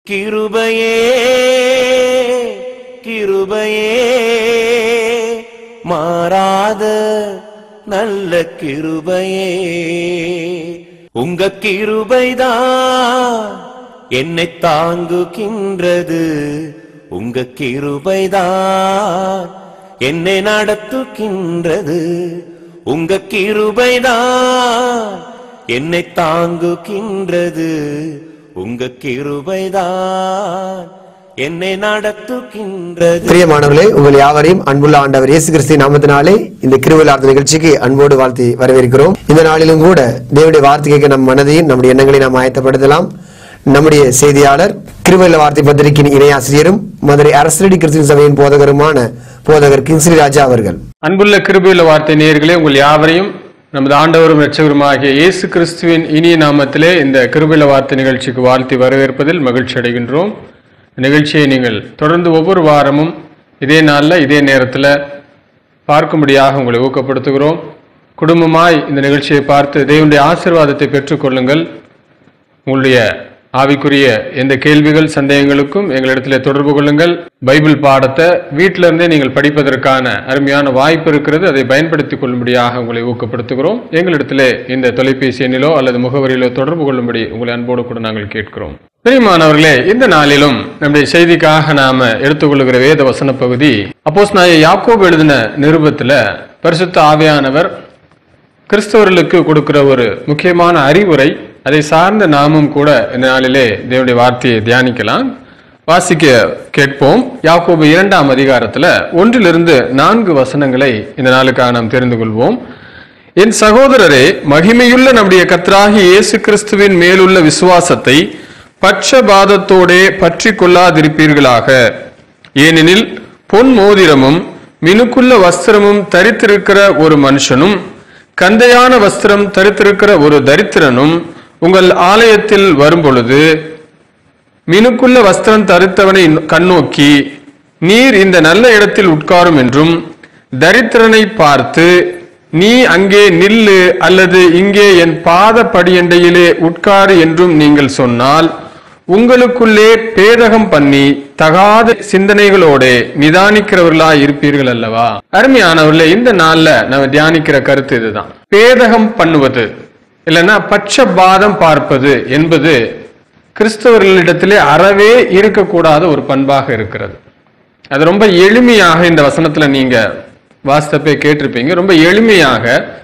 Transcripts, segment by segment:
கிருபையே கிருபையே மாறாத நல்ல கிருபையே உங்க கிருபைதான் என்னை தாங்குகின்றது உங்க கிருபைதான் என்னை நடத்துகின்றது உங்க கிருபைதான் என்னை தாங்குகின்றது உங்க கிருபைதான் என்னை நடத்துகின்றது பிரியமானவர்களே உங்கள் யாவரையும் அன்புள்ள ஆண்டவர் இயேசு கிறிஸ்து நாமத்தினாலே இந்த கிருவிழார்த்த நிகழ்ச்சிக்கு அன்போடு வாழ்த்தி வரவேற்கிறோம் இந்த நாளிலும் கூட தேவனுடைய வார்த்தை கேட்க நம் மனதையும் நம்முடைய எண்ணங்களை நாம் ஆயத்தப்படுத்தலாம் நம்முடைய செய்தியாளர் கிருவிழ வார்த்தை பத்திரிகையின் இணையாசிரியரும் மதுரை அரசரடி கிறிஸ்துவ சபையின் போதகருமான போதகர் கிங்ஸ்ரீ ராஜா அவர்கள் அன்புள்ள கிருபையுள்ள வார்த்தை நேயர்களே உங்கள் யாவரையும் நமது ஆண்டவரும் இரட்சகருமாகிய இயேசு கிறிஸ்துவின் இனிய நாமத்திலே இந்த கிருபையுள்ள வார்த்தை நிகழ்ச்சிக்கு வாழ்த்தி வரவேற்பதில் மகிழ்ச்சி அடைகின்றோம் இந்த நிகழ்ச்சியை நீங்கள் தொடர்ந்து ஒவ்வொரு வாரமும் இதே நாளில் இதே நேரத்தில் பார்க்கும்படியாக உங்களை ஊக்கப்படுத்துகிறோம் குடும்பமாய் இந்த நிகழ்ச்சியை பார்த்து தேவனுடைய ஆசீர்வாதத்தை பெற்றுக்கொள்ளுங்கள் உங்களுடைய ஆவிக்குரிய எந்த கேள்விகள் சந்தேகங்களுக்கும் எங்களிடத்தில் தொடர்பு கொள்ளுங்கள் பைபிள் பாடத்தை வீட்டில இருந்தே நீங்கள் படிப்பதற்கான அருமையான வாய்ப்பு இருக்கிறது அதை பயன்படுத்திக் கொள்ளும்படியாக உங்களை ஊக்கப்படுத்துகிறோம் எங்களிடத்தில் இந்த தொலைபேசி எண்ணிலோ அல்லது முகவரியிலோ தொடர்பு கொள்ளும்படி உங்களை அன்போடு கூட நாங்கள் கேட்கிறோம் பிரியமானவர்களே இந்த நாளிலும் நம்முடைய செய்திக்காக நாம எடுத்துக்கொள்ளுகிற வேத வசன பகுதி அப்போஸ் நாய யாக்கோபு எழுதின நிருபத்துல பரிசுத்த ஆவியானவர் கிறிஸ்தவர்களுக்கு கொடுக்கிற ஒரு முக்கியமான அறிவுரை அதை சார்ந்த நாமும் கூட இந்த நாளிலே தேவனுடைய வார்த்தையை தியானிக்கலாம் வாசிக்க கேட்போம் யாக்கோபு இரண்டாம் அதிகாரத்துல ஒன்றிலிருந்து நான்கு வசனங்களை இந்த நாளுக்காக நாம் தெரிந்து கொள்வோம் என் சகோதரரே மகிமையுள்ள நம்முடைய கர்த்தராகிய இயேசு கிறிஸ்துவின் மேலுள்ள விசுவாசத்தை பட்சபாதத்தோடே பற்றி கொள்ளாதிருப்பீர்களாக ஏனெனில் பொன் மோதிரமும் மினுக்குள்ள வஸ்திரமும் தரித்திருக்கிற ஒரு மனுஷனும் கந்தையான வஸ்திரம் தரித்திருக்கிற ஒரு தரித்திரனும் உங்கள் ஆலயத்தில் வரும்பொழுது மினுக்குள்ள வஸ்திரம் தரித்தவனை கண்ணோக்கி நீர் இந்த நல்ல இடத்தில் உட்காரும் என்றும் தரித்திரனை பார்த்து நீ அங்கே நில்லு அல்லது இங்கே என் பாத படியண்டையிலே உட்காரு என்றும் நீங்கள் சொன்னால் உங்களுக்குள்ளே பேதகம் பண்ணி தகாத சிந்தனைகளோட நிதானிக்கிறவர்களா இருப்பீர்கள் அல்லவா அருமையானவர்களே இந்த நாள்ல நம்ம தியானிக்கிற கருத்து இதுதான் பேதகம் பண்ணுவது இல்லைன்னா பட்சபாதம் பார்ப்பது என்பது கிறிஸ்தவர்களிடத்திலே அறவே இருக்கக்கூடாத ஒரு பண்பாக இருக்கிறது அது ரொம்ப எளிமையாக இந்த வசனத்துல நீங்க வாஸ்தப்பை கேட்டிருப்பீங்க ரொம்ப எளிமையாக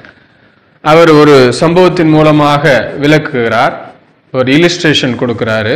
அவர் ஒரு சம்பவத்தின் மூலமாக விளக்குகிறார் ஒரு இலிஸ்ட்ரேஷன் கொடுக்கிறாரு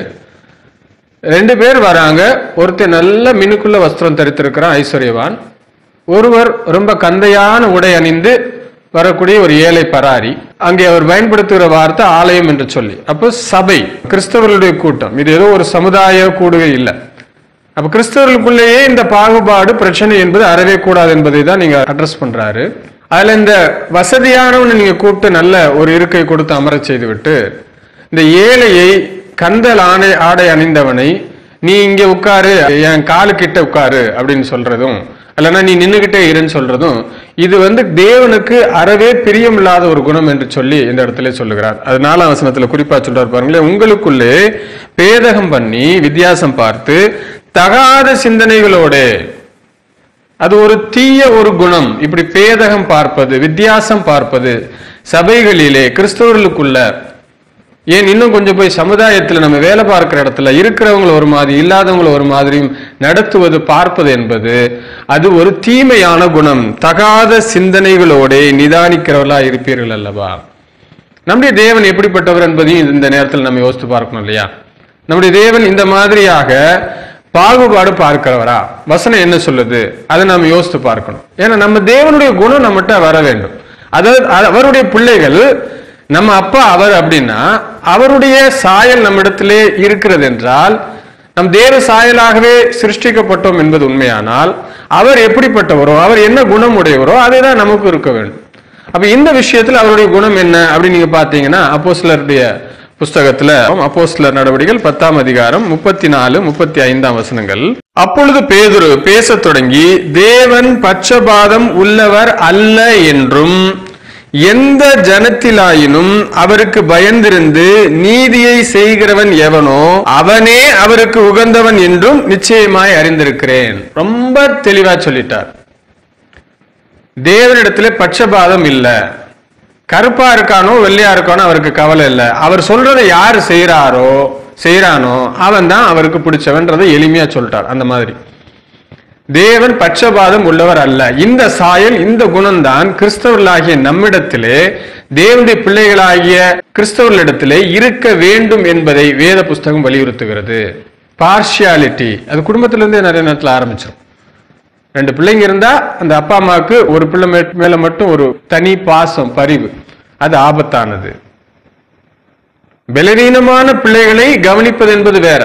ரெண்டு பேர் வராங்க ஒருத்தர் நல்ல மினுக்குள்ள வஸ்திரம் தரித்திருக்கிறான் ஐஸ்வர்யவான் ஒருவர் ரொம்ப கந்தையான உடை அணிந்து வரக்கூடிய ஒரு ஏழை பராரி அங்கே அவர் பயன்படுத்துகிற வார்த்தை ஆலயம் என்று சொல்லி அப்போ சபை கிறிஸ்தவர்களுடைய கூட்டம் இது ஏதோ ஒரு சமுதாய கூடுகை இல்லை அப்ப கிறிஸ்தவர்களுக்குள்ளேயே இந்த பாகுபாடு பிரச்சனை என்பது அறவே கூடாது என்பதை தான் நீங்க அட்ரஸ் பண்றாரு அதுல இந்த வசதியானவனை நீங்க கூப்பிட்டு நல்ல ஒரு இருக்கை கொடுத்து அமரச் செய்து விட்டு இந்த ஏழையை கந்தல் ஆணை ஆடை அணிந்தவனை நீ இங்க உட்காரு என் காலு கிட்ட உட்காரு அப்படின்னு சொல்றதும் அல்லனா நீ நின்னுகிட்டே இருன்னு சொல்றதும் இது வந்து தேவனுக்கு அறவே பிரியமில்லாத ஒரு குணம் என்று சொல்லி இந்த இடத்துல சொல்லுகிறார் அது நாலாம் வசனத்துல குறிப்பா சொல்றாரு பாருங்களேன் உங்களுக்குள்ளே பேதகம் பண்ணி வித்தியாசம் பார்த்து தகாத சிந்தனைகளோட அது ஒரு தீய ஒரு குணம் இப்படி பேதகம் பார்ப்பது வித்தியாசம் பார்ப்பது சபைகளிலே கிறிஸ்தவர்களுக்குள்ள ஏன் இன்னும் கொஞ்சம் போய் சமுதாயத்தில் நம்ம வேலை பார்க்கிற இடத்துல இருக்கிறவங்கள ஒரு மாதிரி இல்லாதவங்கள ஒரு மாதிரியும் நடத்துவது பார்ப்பது என்பது அது ஒரு தீமையான குணம் தகாத சிந்தனைகளோட நிதானிக்கிறவர்களா இருப்பீர்கள் அல்லவா நம்முடைய தேவன் எப்படிப்பட்டவர் என்பதையும் இந்த நேரத்தில் நம்ம யோசித்து பார்க்கணும் இல்லையா நம்முடைய தேவன் இந்த மாதிரியாக பாகுபாடு பார்க்கிறவரா வசனம் என்ன சொல்லுது அதை நாம் யோசித்து பார்க்கணும் ஏன்னா நம்ம தேவனுடைய குணம் நம்மகிட்ட வர வேண்டும் அதாவது அவருடைய பிள்ளைகள் நம்ம அப்பா அவர் அப்படின்னா அவருடைய சாயல் நம்மிடத்திலே இருக்கிறது என்றால் நம் தேவ சாயலாகவே சிருஷ்டிக்கப்பட்டோம் என்பது உண்மையானால் அவர் எப்படிப்பட்டவரோ அவர் என்ன குணம் உடையவரோ அதே தான் நமக்கு இருக்க வேண்டும் அப்ப இந்த விஷயத்துல அவருடைய குணம் என்ன அப்படின்னு நீங்க பாத்தீங்கன்னா அப்போ சிலருடைய புஸ்தகத்துல அப்போ சிலர் நடவடிக்கைகள் பத்தாம் அதிகாரம் முப்பத்தி நாலு முப்பத்தி ஐந்தாம் வசனங்கள் அப்பொழுது பேதுரு பேசத் தொடங்கி தேவன் பட்சபாதம் உள்ளவர் அல்ல என்றும் எந்த ஜனத்திலாயினும் அவருக்கு பயந்திருந்து நீதியை செய்கிறவன் எவனோ அவனே அவருக்கு உகந்தவன் என்றும் நிச்சயமாய் அறிந்திருக்கிறேன் ரொம்ப தெளிவா சொல்லிட்டார் தேவனிடத்துல பட்சபாதம் இல்ல கருப்பா இருக்கானோ வெள்ளையா இருக்கானோ அவருக்கு கவலை இல்லை அவர் சொல்றதை யார் செய்யறாரோ செய்யறானோ அவன் தான் அவருக்கு பிடிச்சவன்றதை எளிமையா சொல்லிட்டார் அந்த மாதிரி தேவன் பட்சபாதம் உள்ளவர் அல்ல இந்த சாயல் இந்த குணம்தான் கிறிஸ்தவர்களாகிய நம்மிடத்திலே தேவனுடைய பிள்ளைகளாகிய கிறிஸ்தவர்களிடத்திலே இருக்க வேண்டும் என்பதை வேத புஸ்தகம் வலியுறுத்துகிறது பார்ஷியாலிட்டி அது குடும்பத்திலிருந்தே நிறைய நேரத்தில் ஆரம்பிச்சிடும் ரெண்டு பிள்ளைங்க இருந்தா அந்த அப்பா அம்மாவுக்கு ஒரு பிள்ளை மே- மேல மட்டும் ஒரு தனி பாசம் பரிவு அது ஆபத்தானது பலவீனமான பிள்ளைகளை கவனிப்பது என்பது வேற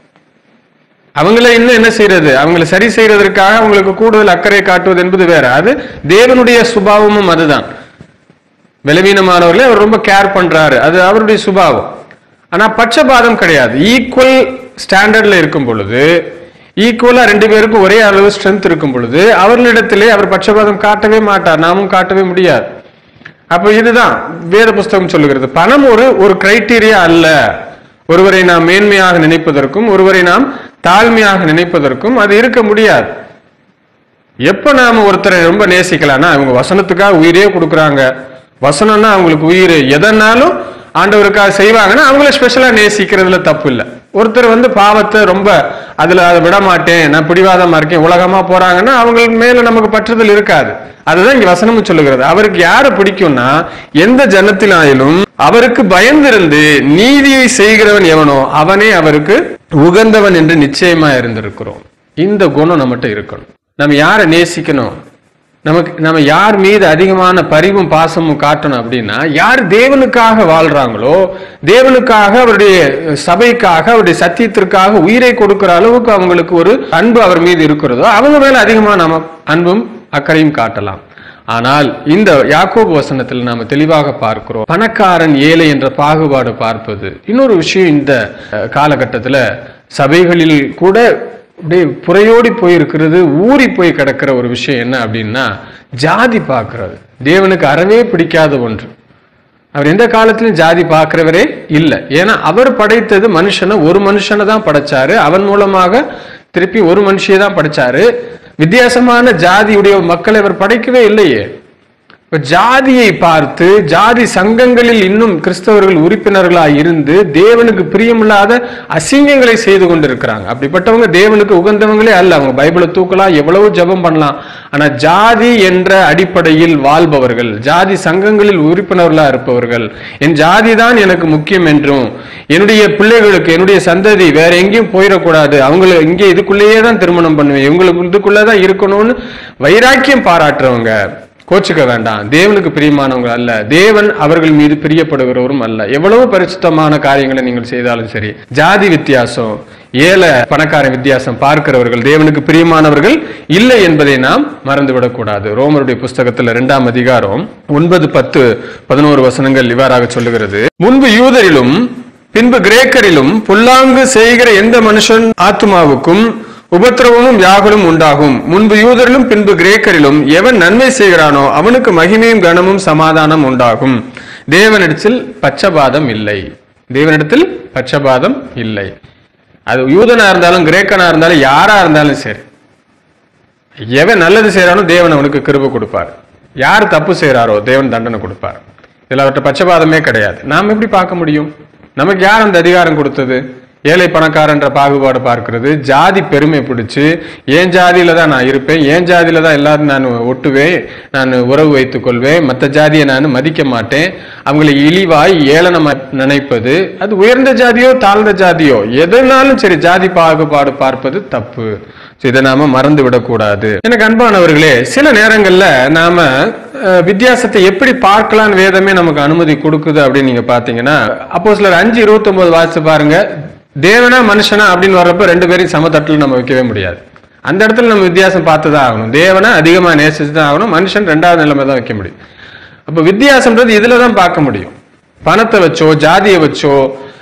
அவங்கள இன்னும் என்ன செய்யறது அவங்கள சரி செய்யறதற்காக அவங்களுக்கு கூடுதல் அக்கறை காட்டுவது என்பது வேற அது தேவனுடைய சுபாவமும் அதுதான் பலவீனமானவர்களை அவர் ரொம்ப கேர் பண்றாரு அது அவருடைய சுபாவம் ஆனா பட்சபாதம் கிடையாது ஈக்குவல் ஸ்டாண்டர்ட்ல இருக்கும் பொழுது ஈக்குவலா ரெண்டு பேருக்கும் ஒரே அளவு ஸ்ட்ரென்த் இருக்கும் பொழுது அவர்களிடத்திலே அவர் பட்சபாதம் காட்டவே மாட்டார் நாமும் காட்டவே முடியாது அப்ப இதுதான் வேத புஸ்தகம் சொல்லுகிறது பணம் ஒரு ஒரு கிரைட்டீரியா அல்ல ஒருவரை நாம் மேன்மையாக நினைப்பதற்கும் ஒருவரை நாம் தாழ்மையாக நினைப்பதற்கும் அது இருக்க முடியாது எப்ப நாம ஒருத்தரை ரொம்ப நேசிக்கலாம்னா அவங்க வசனத்துக்காக உயிரே கொடுக்குறாங்க வசனம்னா அவங்களுக்கு உயிர் எதனாலும் ஆண்டவருக்காக செய்வாங்கன்னா அவங்கள ஸ்பெஷலா நேசிக்கிறதுல தப்பு இல்லை ஒருத்தர் வந்து பாவத்தை ரொம்ப அதுல அதை விட மாட்டேன் நான் பிடிவாதமா இருக்கேன் உலகமா போறாங்கன்னா அவங்க மேல நமக்கு பற்றுதல் இருக்காது அதுதான் இங்க வசனமும் சொல்லுகிறது அவருக்கு யாரை பிடிக்கும்னா எந்த ஜனத்தினாயிலும் அவருக்கு பயந்திருந்து நீதியை செய்கிறவன் எவனோ அவனே அவருக்கு உகந்தவன் என்று நிச்சயமா இருந்திருக்கிறோம் இந்த குணம் நம்மகிட்ட இருக்கணும் நம்ம யாரை நேசிக்கணும் நமக்கு நம்ம யார் மீது அதிகமான பரிவும் பாசமும் காட்டணும் அப்படின்னா யார் தேவனுக்காக வாழ்றாங்களோ தேவனுக்காக அவருடைய சபைக்காக அவருடைய சத்தியத்திற்காக உயிரை கொடுக்கிற அளவுக்கு அவங்களுக்கு ஒரு அன்பு அவர் மீது இருக்கிறதோ அவங்க மேல அதிகமான நம்ம அன்பும் அக்கறையும் காட்டலாம் ஆனால் இந்த யாக்கோபு வசனத்தில் நாம தெளிவாக பார்க்கிறோம் பணக்காரன் ஏழை என்ற பாகுபாடு பார்ப்பது இன்னொரு விஷயம் இந்த அஹ், காலகட்டத்துல சபைகளில் கூட அப்படியே புறையோடி போயிருக்கிறது ஊறி போய் கிடக்கிற ஒரு விஷயம் என்ன அப்படின்னா ஜாதி பார்க்கிறது தேவனுக்கு அறவே பிடிக்காத ஒன்று அவர் எந்த காலத்திலும் ஜாதி பார்க்கிறவரே இல்லை ஏன்னா அவர் படைத்தது மனுஷனை ஒரு மனுஷனை தான் படைச்சாரு அவன் மூலமாக திருப்பி ஒரு மனுஷியை தான் படைச்சாரு வித்தியாசமான ஜாதியுடைய மக்களை அவர் படைக்கவே இல்லையே இப்ப ஜாதியை பார்த்து ஜாதி சங்கங்களில் இன்னும் கிறிஸ்தவர்கள் உறுப்பினர்களாய் இருந்து தேவனுக்கு பிரியமில்லாத அசிங்கங்களை செய்து கொண்டிருக்கிறாங்க அப்படிப்பட்டவங்க தேவனுக்கு உகந்தவங்களே அல்ல அவங்க பைபிளை தூக்கலாம் எவ்வளவு ஜெபம் பண்ணலாம் ஆனா ஜாதி என்ற அடிப்படையில் வாழ்பவர்கள் ஜாதி சங்கங்களில் உறுப்பினர்களா இருப்பவர்கள் என் ஜாதி தான் எனக்கு முக்கியம் என்றும் என்னுடைய பிள்ளைகளுக்கு என்னுடைய சந்ததி வேற எங்கேயும் போயிடக்கூடாது அவங்கள இங்கே இதுக்குள்ளேயே தான் திருமணம் பண்ணுவேன் இவங்களுக்கு இதுக்குள்ளதான் இருக்கணும்னு வைராக்கியம் பாராட்டுறவங்க கோச்சுக்க வேண்டாம் தேவனுக்கு பிரியமானவங்க அல்ல தேவன் அவர்கள் மீது பிரியப்படுகிறவரும் அல்ல எவ்வளவு பரிசுத்தமான காரியங்களை நீங்கள் செய்தாலும் சரி ஜாதி வித்தியாசம் ஏழை பணக்கார வித்தியாசம் பார்க்கிறவர்கள் தேவனுக்கு பிரியமானவர்கள் இல்லை என்பதை நாம் மறந்துவிடக் கூடாது ரோமருடைய புஸ்தகத்துல இரண்டாம் அதிகாரம் ஒன்பது பத்து பதினோரு வசனங்கள் இவ்வாறாக சொல்லுகிறது முன்பு யூதரிலும் பின்பு கிரேக்கரிலும் புல்லாங்கு செய்கிற எந்த மனுஷன் ஆத்துமாவுக்கும் உபத்திரவமும் வியாகுலும் உண்டாகும் முன்பு யூதரிலும் பின்பு கிரேக்கரிலும் எவன் நன்மை செய்கிறானோ அவனுக்கு மகிமையும் கனமும் சமாதானம் உண்டாகும் தேவனிடத்தில் பட்சபாதம் இல்லை தேவனிடத்தில் பட்சபாதம் இல்லை அது யூதனா இருந்தாலும் கிரேக்கனா இருந்தாலும் யாரா இருந்தாலும் சரி எவன் நல்லது செய்யறானோ தேவன் அவனுக்கு கிருபை கொடுப்பார் யார் தப்பு செய்றாரோ தேவன் தண்டனை கொடுப்பார் இதுல அவர்கிட்ட பட்சபாதமே கிடையாது நாம் எப்படி பார்க்க முடியும் நமக்கு யார் அந்த அதிகாரம் கொடுத்தது ஏழை பணக்காரன்ற பாகுபாடு பார்க்கிறது ஜாதி பெருமை பிடிச்சு என் ஜாதியில தான் நான் இருப்பேன் என் ஜாதியில தான் எல்லாரும் நான் ஒட்டுவேன் நான் உறவு வைத்துக் கொள்வேன் மற்ற ஜாதியை நான் மதிக்க மாட்டேன் அவங்களை இழிவாய் ஏளனமா நினைப்பது அது உயர்ந்த ஜாதியோ தாழ்ந்த ஜாதியோ எதனாலும் சரி ஜாதி பாகுபாடு பார்ப்பது தப்பு So, இதை நாம மறந்து விடக்கூடாது எனக்கு அன்பானவர்களே சில நேரங்கள்ல நாம அஹ், வித்தியாசத்தை எப்படி பார்க்கலாம்னு வேதமே நமக்கு அனுமதி கொடுக்குது அப்படின்னு நீங்க பாத்தீங்கன்னா அப்போ சிலர் அஞ்சு இருபத்தி வாசிச்சு பாருங்க தேவனா மனுஷனா அப்படின்னு வர்றப்ப ரெண்டு பேரையும் சமத்தட்டில் நம்ம வைக்கவே முடியாது அந்த இடத்துல நம்ம வித்தியாசம் பார்த்து தான் ஆகணும் தேவனை அதிகமா நேசிச்சு தான் ஆகணும் மனுஷன் ரெண்டாவது நிலைமை தான் வைக்க முடியும் அப்ப வித்தியாசம்ன்றது இதுல தான் பார்க்க முடியும் பணத்தை வச்சோ ஜாதியை வச்சோ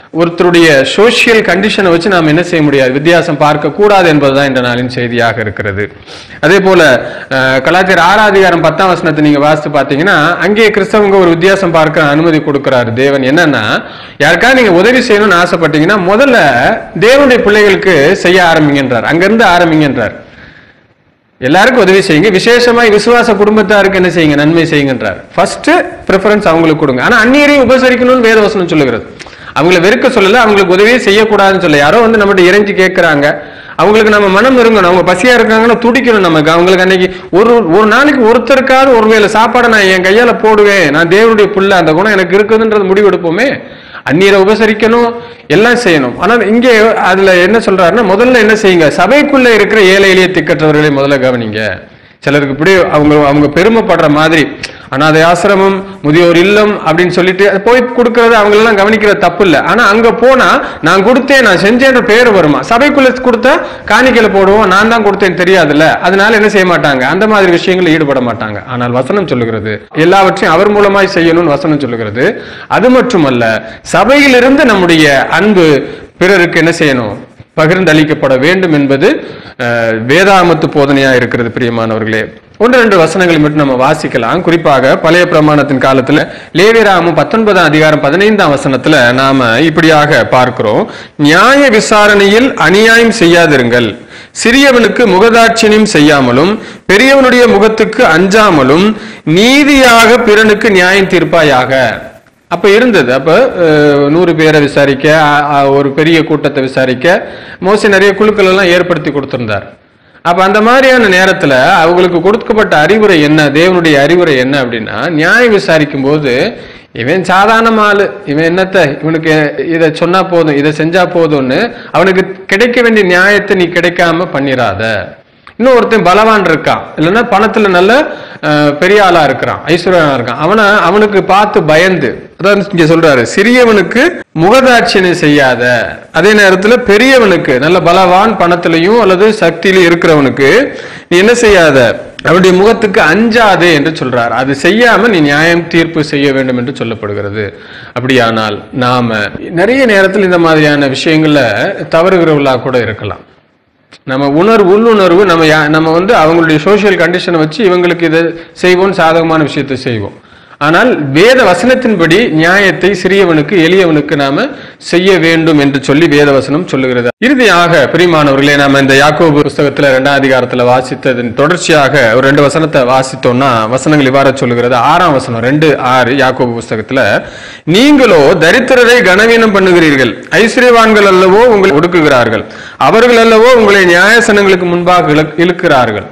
ஒருத்தருடைய சோஷியல் கண்டிஷனை வச்சு நாம் என்ன செய்ய முடியாது வித்தியாசம் பார்க்க கூடாது என்பதுதான் இந்த நாளின் செய்தியாக இருக்கிறது அதே போல அஹ், கலாச்சார ஆறாம் அதிகாரம் பத்தாம் வசனத்தை நீங்க வாசித்து பார்த்தீங்கன்னா அங்கே கிறிஸ்தவங்க ஒரு வித்தியாசம் பார்க்க அனுமதி கொடுக்கிறாரு தேவன் என்னன்னா யாருக்காவது நீங்க உதவி செய்யணும்னு ஆசைப்பட்டீங்கன்னா முதல்ல தேவனுடைய பிள்ளைகளுக்கு செய்ய ஆரம்பிங்கன்றார் அங்கிருந்து ஆரம்பிங்கன்றார் எல்லாருக்கும் உதவி செய்யுங்க விசேஷமாய் விசுவாச குடும்பத்தாருக்கு என்ன செய்யுங்க நன்மை செய்யுங்கன்றார் ஃபர்ஸ்ட் ப்ரிஃபரன்ஸ் அவங்களுக்கு கொடுங்க ஆனா அந்நியரையும் உபசரிக்கணும்னு வேதவசனம் சொல்லுகிறது அவங்கள வெறுக்க சொல்லல அவங்களுக்கு உதவியே செய்யக்கூடாதுன்னு சொல்ல யாரோ வந்து நம்மகிட்ட இறைஞ்சி கேட்கறாங்க அவங்களுக்கு நம்ம மனம் இருங்கணும் அவங்க பசியா இருக்காங்கன்னா துடிக்கணும் நமக்கு அவங்களுக்கு அன்னைக்கு ஒரு ஒரு நாளைக்கு ஒருத்தருக்காவது ஒருவேளை சாப்பாடை நான் என் கையால போடுவேன் நான் தேவனுடைய புள்ள அந்த குணம் எனக்கு இருக்குதுன்றது முடிவெடுப்போமே அந்நீரை உபசரிக்கணும் எல்லாம் செய்யணும் ஆனால் இங்கே அதுல என்ன சொல்றாருன்னா முதல்ல என்ன செய்யுங்க சபைக்குள்ள இருக்கிற ஏழை எளிய திக்கற்றவர்களை முதல்ல கவனிங்க சிலருக்கு இப்படி அவங்க அவங்க பெருமைப்படுற மாதிரி அனாதை ஆசிரமம் முதியோர் இல்லம் அப்படின்னு சொல்லிட்டு அது போய் கொடுக்கறது அவங்களெல்லாம் கவனிக்கிற தப்பு இல்லை ஆனா அங்க போனா நான் கொடுத்தேன் நான் செஞ்சேன்ற பேர் வருமா சபைக்குள்ள கொடுத்தா காணிக்கையில போடுவோம் நான் தான் கொடுத்தேன் தெரியாதுல்ல அதனால என்ன செய்ய மாட்டாங்க அந்த மாதிரி விஷயங்களில் ஈடுபட மாட்டாங்க ஆனால் வசனம் சொல்லுகிறது எல்லாவற்றையும் அவர் மூலமாய் செய்யணும்னு வசனம் சொல்லுகிறது அது மட்டுமல்ல சபையிலிருந்து நம்முடைய அன்பு பிறருக்கு என்ன செய்யணும் பகிர்ந்தளிக்கப்பட வேண்டும் என்பது அஹ், வேதாமத்து போதனையா இருக்கிறது பிரியமானவர்களே ஒன்று ரெண்டு வசனங்களை மட்டும் நம்ம வாசிக்கலாம் குறிப்பாக பழைய பிரமாணத்தின் காலத்துல லேவிராமும் பத்தொன்பதாம் அதிகாரம் பதினைந்தாம் வசனத்துல நாம இப்படியாக பார்க்கிறோம் நியாய விசாரணையில் அநியாயம் செய்யாதிருங்கள் சிறியவனுக்கு முகதாட்சியம் செய்யாமலும் பெரியவனுடைய முகத்துக்கு அஞ்சாமலும் நீதியாக பிறனுக்கு நியாயம் தீர்ப்பாயாக அப்ப இருந்தது அப்ப அஹ், நூறு பேரை விசாரிக்க அ- அ- ஒரு பெரிய கூட்டத்தை விசாரிக்க மோசி நிறைய குழுக்கள் எல்லாம் ஏற்படுத்தி கொடுத்திருந்தார் அப்ப அந்த மாதிரியான நேரத்துல அவங்களுக்கு கொடுக்கப்பட்ட அறிவுரை என்ன தேவனுடைய அறிவுரை என்ன அப்படின்னா நியாயம் விசாரிக்கும் போது இவன் சாதாரண ஆளு இவன் என்னத்த இவனுக்கு இதை சொன்னா போதும் இதை செஞ்சா போதும்னு அவனுக்கு கிடைக்க வேண்டிய நியாயத்தை நீ கிடைக்காம பண்ணிராத இன்னும் ஒருத்தன் பலவான் இருக்கான் இல்லைன்னா பணத்துல நல்ல அஹ், பெரிய ஆளா இருக்கிறான் ஐஸ்வர்யனா இருக்கான் அவனை அவனுக்கு பார்த்து பயந்து அதான் இங்க சொல்றாரு சிறியவனுக்கு முகதாட்சியனை செய்யாத அதே நேரத்துல பெரியவனுக்கு நல்ல பலவான் பணத்திலையும் அல்லது சக்தியிலும் இருக்கிறவனுக்கு நீ என்ன செய்யாத அவனுடைய முகத்துக்கு அஞ்சாதே என்று சொல்றார் அது செய்யாம நீ நியாயம் தீர்ப்பு செய்ய வேண்டும் என்று சொல்லப்படுகிறது அப்படியானால் நாம நிறைய நேரத்தில் இந்த மாதிரியான விஷயங்கள்ல தவறுகிறவர்களா கூட இருக்கலாம் நம்ம உணர்வு உள்ளுணர்வு நம்ம யா- நம்ம வந்து அவங்களுடைய சோஷியல் கண்டிஷனை வச்சு இவங்களுக்கு இதை செய்வோம் சாதகமான விஷயத்தை செய்வோம் ஆனால் வேத வசனத்தின்படி நியாயத்தை சிறியவனுக்கு எளியவனுக்கு நாம செய்ய வேண்டும் என்று சொல்லி வேத வசனம் சொல்லுகிறது இறுதியாக பிரியமானவர்களே நாம இந்த யாக்கோபு புஸ்தகத்துல ரெண்டாம் அதிகாரத்துல வாசித்ததன் தொடர்ச்சியாக ஒரு ரெண்டு வசனத்தை வாசித்தோம்னா வசனங்கள் இவ்வாறு சொல்லுகிறது ஆறாம் வசனம் ரெண்டு ஆறு யாக்கோபு புஸ்தகத்துல நீங்களோ தரித்திரரை கனவீனம் பண்ணுகிறீர்கள் ஐஸ்வர்யவான்கள் அல்லவோ உங்களை ஒடுக்குகிறார்கள் அவர்கள் அல்லவோ உங்களை நியாயசனங்களுக்கு முன்பாக இழுக்- இழுக்கிறார்கள்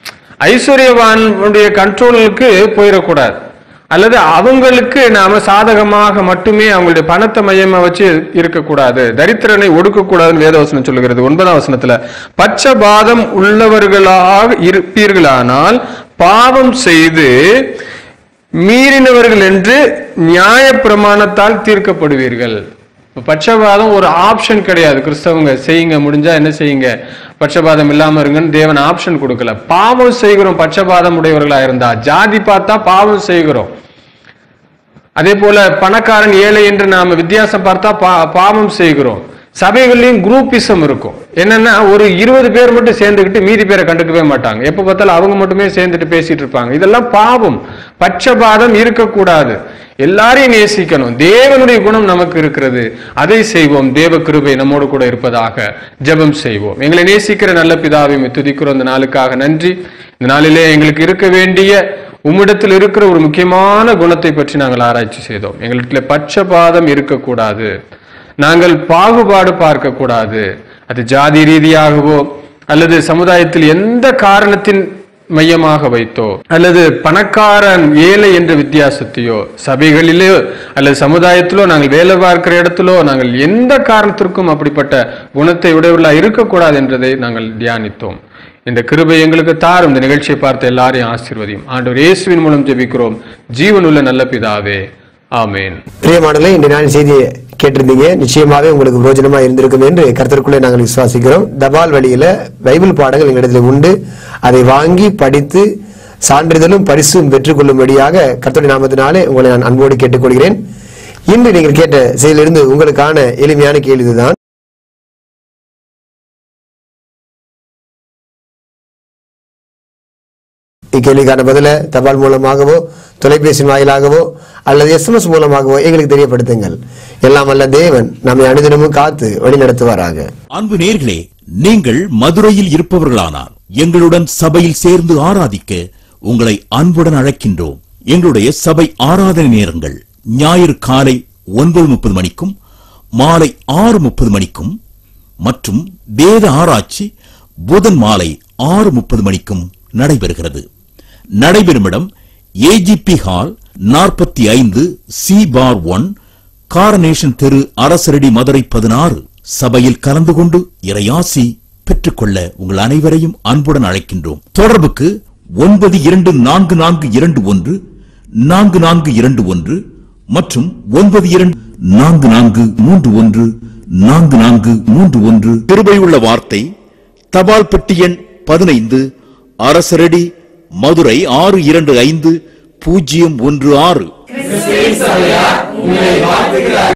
ஐஸ்வர்யவானுடைய கண்ட்ரோலுக்கு போயிடக்கூடாது அல்லது அவங்களுக்கு நாம சாதகமாக மட்டுமே அவங்களுடைய பணத்தை மையமா வச்சு இருக்கக்கூடாது தரித்திரனை ஒடுக்கக்கூடாதுன்னு வேதவசனம் சொல்லுகிறது ஒன்பதாம் வசனத்துல பட்சபாதம் உள்ளவர்களாக இருப்பீர்களானால் பாவம் செய்து மீறினவர்கள் என்று நியாய பிரமாணத்தால் தீர்க்கப்படுவீர்கள் இப்ப பட்சபாதம் ஒரு ஆப்ஷன் கிடையாது கிறிஸ்தவங்க செய்யுங்க முடிஞ்சா என்ன செய்யுங்க பட்சபாதம் இல்லாம இருங்கன்னு தேவன் ஆப்ஷன் கொடுக்கல பாவம் செய்கிறோம் பட்சபாதம் உடையவர்களா இருந்தா ஜாதி பார்த்தா பாவம் செய்கிறோம் அதே போல பணக்காரன் ஏழை என்று நாம வித்தியாசம் பார்த்தா பா- பாவம் செய்கிறோம் சபைகள்லயும் குரூப்பிசம் இருக்கும் என்னன்னா ஒரு இருபது பேர் மட்டும் சேர்ந்துக்கிட்டு மீதி பேரை கண்டுக்கவே மாட்டாங்க எப்ப பார்த்தாலும் அவங்க மட்டுமே சேர்ந்துட்டு பேசிட்டு இருப்பாங்க இதெல்லாம் பாவம் பட்சபாதம் இருக்கக்கூடாது எல்லாரையும் நேசிக்கணும் தேவனுடைய குணம் நமக்கு இருக்கிறது அதை செய்வோம் தேவ கிருபை நம்மோடு கூட இருப்பதாக ஜெபம் செய்வோம் எங்களை நேசிக்கிற நல்ல பிதாவை உம்மை துதிக்கிறோம் இந்த நாளுக்காக நன்றி இந்த நாளிலே எங்களுக்கு இருக்க வேண்டிய உம்மிடத்தில் இருக்கிற ஒரு முக்கியமான குணத்தை பற்றி நாங்கள் ஆராய்ச்சி செய்தோம் எங்களிடத்துல பட்சபாதம் இருக்கக்கூடாது நாங்கள் பாகுபாடு பார்க்க கூடாது அது ஜாதி ரீதியாகவோ அல்லது சமுதாயத்தில் எந்த காரணத்தின் மையமாக வைத்தோ அல்லது பணக்காரன் ஏழை என்ற வித்தியாசத்தையோ சபைகளிலோ அல்லது சமுதாயத்திலோ நாங்கள் வேலை பார்க்கிற இடத்திலோ நாங்கள் எந்த காரணத்திற்கும் அப்படிப்பட்ட குணத்தை உடையவர்களா இருக்கக்கூடாது என்றதை நாங்கள் தியானித்தோம் இந்த கிருபை எங்களுக்கு தாரும் இந்த நிகழ்ச்சியை பார்த்த எல்லாரையும் ஆசீர்வதியும் ஆண்டவர் இயேசுவின் மூலம் ஜெபிக்கிறோம் ஜீவனுள்ள நல்ல பிதாவே ஆமேன் பிரியமானங்களே இந்த நாள் செய்தியை கேட்டிருந்தீங்க நிச்சயமாவே உங்களுக்கு பிரோஜனமா இருந்திருக்கும் என்று கருத்திற்குள்ளே நாங்கள் விசுவாசிக்கிறோம் தபால் வழியில பைபிள் பாடங்கள் எங்களிடத்தில் உண்டு அதை வாங்கி படித்து சான்றிதழும் பரிசும் பெற்றுக்கொள்ளும்படியாக கர்த்தருடைய நாமத்தினாலே உங்களை நான் அன்போடு கேட்டுக்கொள்கிறேன் இன்று நீங்கள் கேட்ட செயலிருந்து உங்களுக்கான எளிமையான கேள்விதான் இக்கேள்விக்கான பதில தபால் மூலமாகவோ தொலைபேசி வாயிலாகவோ அல்லது எஸ்எம்எஸ் மூலமாகவோ எங்களுக்கு தெரியப்படுத்துங்கள் எல்லாம் அல்ல தேவன் நம்மை அனுதினமும் காத்து வழி நடத்துவாராக அன்பு நேர்களே நீங்கள் மதுரையில் இருப்பவர்களானார் எங்களுடன் சபையில் சேர்ந்து ஆராதிக்க உங்களை அன்புடன் அழைக்கின்றோம் எங்களுடைய சபை ஆராதனை நேரங்கள் ஞாயிறு காலை ஒன்பது முப்பது மணிக்கும் மாலை ஆறு முப்பது மணிக்கும் மற்றும் வேத ஆராய்ச்சி புதன் மாலை ஆறு முப்பது மணிக்கும் நடைபெறுகிறது நடைபெறும் இடம் ஏஜிபி ஹால் நாற்பத்தி ஐந்து சி பார் ஒன் காரனேஷன் தெரு அரசரடி மதுரை பதினாறு சபையில் கலந்து கொண்டு இறையாசி பெற்றுக்கொள்ள உங்கள் அனைவரையும் அன்புடன் அழைக்கின்றோம் தொடர்புக்கு ஒன்பது இரண்டு நான்கு நான்கு இரண்டு ஒன்று நான்கு நான்கு இரண்டு ஒன்று மற்றும் ஒன்பது இரண்டு நான்கு நான்கு மூன்று ஒன்று நான்கு நான்கு மூன்று ஒன்று கிருபையுள்ள வார்த்தை தபால் பெட்டி எண் பதினைந்து அரசரடி மதுரை ஆறு இரண்டு ஐந்து பூஜ்ஜியம் ஒன்று ஆறு